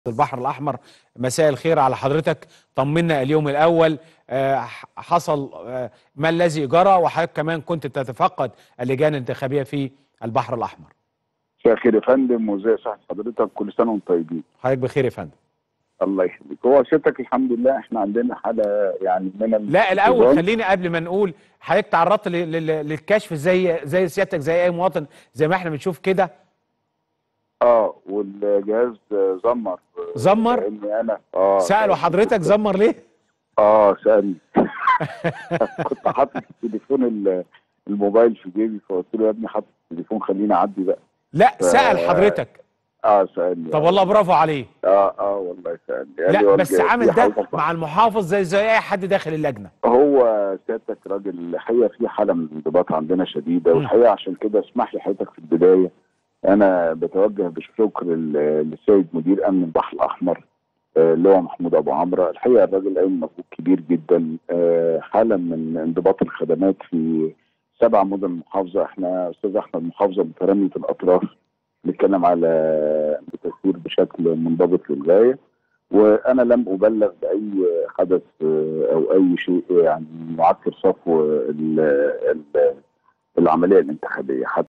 البحر الأحمر مساء الخير على حضرتك طمنا اليوم الأول آه، حصل آه، ما الذي جرى وحضرتك كمان كنت تتفقد اللجان الانتخابية في البحر الأحمر مساء الخير يا فندم وازي صحة حضرتك كل سنة وانتم طيبين حضرتك بخير يا فندم الله يخليك هو سيادتك الحمد لله احنا عندنا حالة يعني من لا الأول الانتظام. خليني قبل ما نقول حضرتك تعرضت ل- ل- للكشف زي زي سيادتك زي أي مواطن زي ما احنا بنشوف كده اه والجهاز آه، زمر زمر لاني انا اه سألوا حضرتك زمر ليه؟ اه سألني كنت حاطط التليفون ال- الموبايل في جيبي فقلت له يا ابني حاطط التليفون خليني اعدي بقى لا سأل حضرتك اه سألني طب والله برافو عليه اه اه والله سألني قال لي لا هو بس الجهاز عامل فيه ده حاجة مع المحافظ زي زي اي حد داخل اللجنه هو سيادتك راجل الحقيقه في حاله من الانضباط عندنا شديده م. والحقيقه عشان كده اسمح لي حضرتك في البدايه انا بتوجه بالشكر لل- للسيد مدير امن البحر الاحمر آه، اللي هو محمود ابو عمرو الحقيقه الراجل قايم مجهود كبير جدا آه، حاله من انضباط الخدمات في سبع مدن المحافظه احنا استاذ احمد محافظه متراميه الاطراف بنتكلم على بتسير بشكل منضبط للغايه وانا لم ابلغ باي حدث آه، او اي شيء يعني يعكر صفو ال- ال- العمليه الانتخابيه حتى